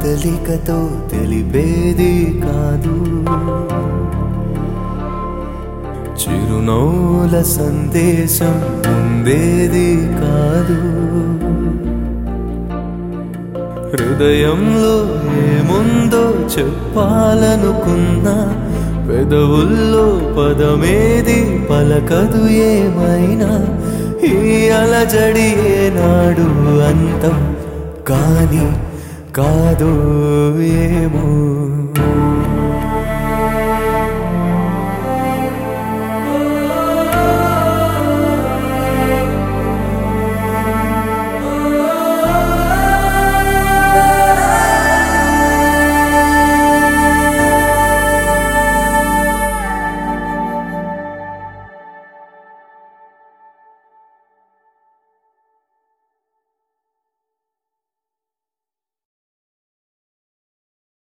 కదలికతో తెలిపేది కాదు చిరునవ్వుల సందేశం ఉండేది కాదు హృదయంలో ఏముందో చెప్పాలనుకున్నా పెదవుల్లో పదమేది పలకదు ఏమైనా ఈ అలజడి ఏనాడు అంతం కాని కాదు ఏమో